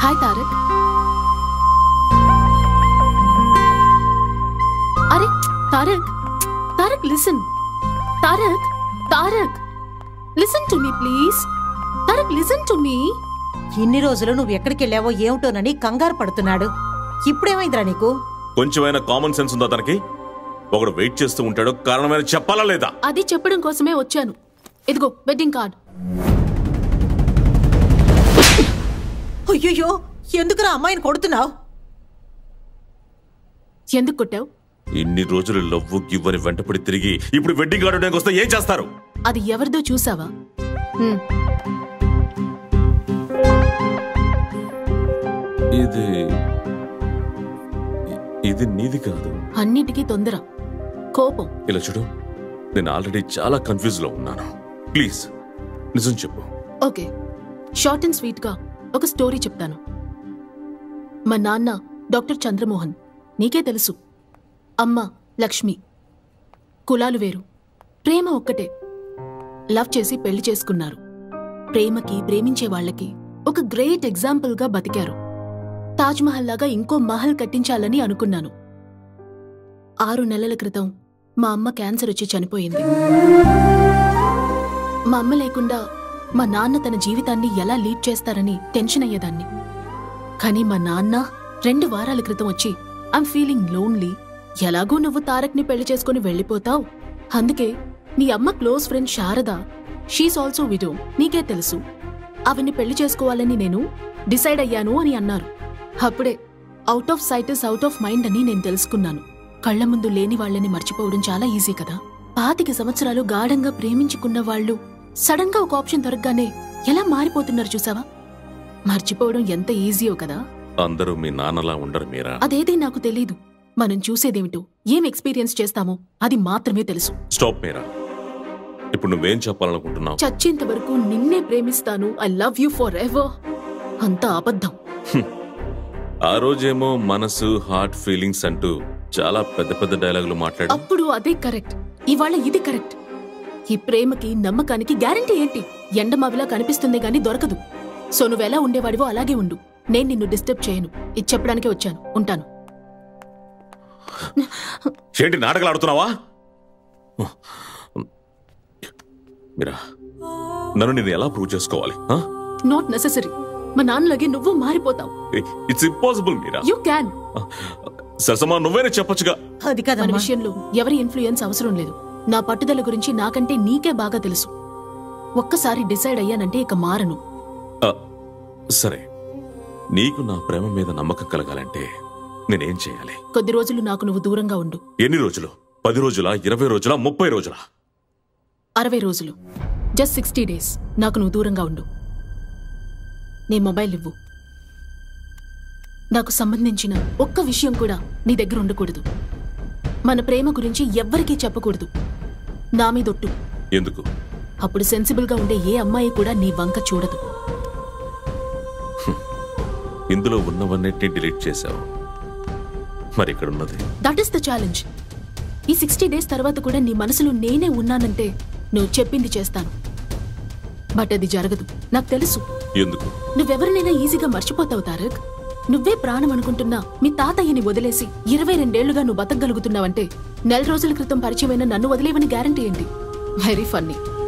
hi Tarak అరే Tarak Tarak listen Tarak Tarak listen to me please Tarak listen to me ఇన్ని రోజులు నువ్వు ఎక్కడికి వెళ్ళావో ఏమిటోనని కంగారు పడుతున్నాడు ఇప్పుడేమైందిరా నీకు కొంచెమైనా కామన్ సెన్స్ ఉందా తనకి ఒకడు వెయిట్ చేస్తూ ఉంటాడు కారణమైన చెప్పాలా లేదా అది చెప్పడం కోసమే వచ్చాను ఇదిగో వెడ్డింగ్ కార్డ్ అయ్యో ఎందుకురా అమ్మాయిని కొడుతున్నావు ఎందుకు కొట్టావు ఇన్ని రోజులు లవ్వు గివ్వని వెంటపడి తిరిగి ఇప్పుడు వెడ్డింగ్ ఆడడానికి వస్తే ఏం చేస్తారు అది ఎవరిదో చూసావా హ్మ్, ఇది ఇ- ఇది నీది కాదు అన్నిటికీ తొందర కోపం ఇలా చూడు నేను ఆల్రెడీ చాలా కన్ఫ్యూజ్ లో ఉన్నాను ప్లీజ్ నిజం చెప్పు ఓకే షార్ట్ అండ్ స్వీట్ గా ఒక స్టోరీ చెప్తాను మా నాన్న డాక్టర్ చంద్రమోహన్ నీకే తెలుసు అమ్మ లక్ష్మి కులాలు వేరు ప్రేమ ఒక్కటే లవ్ చేసి పెళ్లి చేసుకున్నారు ప్రేమకి ప్రేమించే వాళ్ళకి ఒక గ్రేట్ ఎగ్జాంపుల్ గా బతికారు తాజ్ మహల్ లాగా ఇంకో మహల్ కట్టించాలని అనుకున్నాను ఆరు నెలల క్రితం మా అమ్మ క్యాన్సర్ వచ్చి చనిపోయింది మా అమ్మ లేకుండా మా నాన్న తన జీవితాన్ని ఎలా లీడ్ చేస్తారని టెన్షన్ అయ్యేదాన్ని కానీ మా నాన్న రెండు వారాల క్రితం వచ్చి ఐమ్ ఫీలింగ్ లోన్లీ ఎలాగో నువ్వు తారక్ని పెళ్లి చేసుకుని వెళ్ళిపోతావు అందుకే నీ అమ్మ close friend Sharada she's also widow నీకే తెలుసు ఆవిడ్ని పెళ్లి చేసుకోవాలని నేను డిసైడ్ అయ్యాను అని అన్నారు అప్పుడే out of sight is out of mind అని నేను తెలుసుకున్నాను కళ్ల ముందు లేని వాళ్ళని మర్చిపోవడం చాలా ఈజీ కదా పాతిక సంవత్సరాలు గాఢంగా ప్రేమించుకున్న వాళ్ళు సడన్ గా ఒక ఆప్షన్ దొరకగానే ఎలా మారిపోతున్నారు చూసావా మర్చిపోవడం ఎంత ఈజీయో కదా అందరూ మీ నాన్నలా ఉండరు మీరా అదేది నాకు తెలీదు మనం చూసేదేమిటో ఏం ఎక్స్పీరియన్స్ చేస్తామో అది మాత్రమే తెలుసు స్టాప్ మీరా ఇప్పుడు నువ్వేం చెప్పాలనుకుంటున్నావు చచ్చేంత వరకు నిన్నే ప్రేమిస్తాను I love you forever అంత అబద్ధం ఆ రోజేమో మనసు హార్ట్ ఫీలింగ్స్ అంటూ చాలా పెద్ద పెద్ద డైలాగులు మాట్లాడు అప్పుడు అదే కరెక్ట్ ఇవాళ ఇది కరెక్ట్ ఈ ప్రేమకి నమ్మకానికి గ్యారంటీ ఏంటి ఎండమావిలా కనిపిస్తుంది గాని దొరకదు సో నువ్వెలా ఉండేవాడివో అలాగే ఉండు నేను నిన్ను డిస్టర్బ్ చేయను ఇది చెప్పడానికే వచ్చాను ఉంటాను ఏంటి నాటకాలు ఆడుతున్నావా మీరా నన్ను నేను ఎలా ప్రూవ్ చేసుకోవాలి నాట్ నెససరీ మా నాన్నలాగే నువ్వు మారిపోతావు it's impossible Meera you can సరసమా నువ్వేనే చెప్పొచ్చుగా అది మన కదమ్మా విషయంలో ఎవరి ఇన్ఫ్లుయెన్స్ అవసరం లేదు నా పట్టుదల గురించి నాకంటే నీకే బాగా తెలుసు ఒక్కసారి డిసైడ్ అయ్యానంటే ఇక మారను ఆ, సరే నీకు నా ప్రేమ మీద నమ్మకం కలగాలంటే నేనేం చేయాలి కొద్ది రోజులు నాకు నువ్వు దూరంగా ఉండు ఎన్ని రోజులు పది రోజుల ఇరవై రోజుల ముప్పై రోజుల అరవై రోజులు జస్ట్ సిక్స్టీ డేస్ నాకు నువ్వు దూరంగా ఉండు నీ మొబైల్ ఇవ్వు నాకు సంబంధించిన ఒక్క విషయం కూడా నీ దగ్గర ఉండకూడదు మన ప్రేమ గురించి ఎవ్వరికీ చెప్పకూడదు నా మీదొట్టు ఎందుకు అప్పుడు సెన్సిబుల్గా ఉండే ఏ అమ్మాయి కూడా నీ వంక చూడదు ఇందులో ఉన్నవన్నిటిని డిలీట్ చేశావు మరి ఇక్కడ ఉన్నది దట్ ఈస్ ద ఛాలెంజ్ ఈ సిక్స్టీ డేస్ తర్వాత కూడా నీ మనసులో నేనే ఉన్నానంటే నువ్వు చెప్పింది చేస్తాను బట్ అది జరగదు నాకు తెలుసు ఎందుకు నువ్వెవరినైనా ఈజీగా మర్చిపోతావు తారక్ నువ్వే ప్రాణం అనుకుంటున్నా మీ తాతయ్యని వదిలేసి ఇరవై రెండేళ్లుగా నువ్వు బతకగలుగుతున్నావంటే నెల రోజుల క్రితం పరిచయమైన నన్ను వదిలేవని గ్యారంటీ ఏంటి వెరీ ఫన్నీ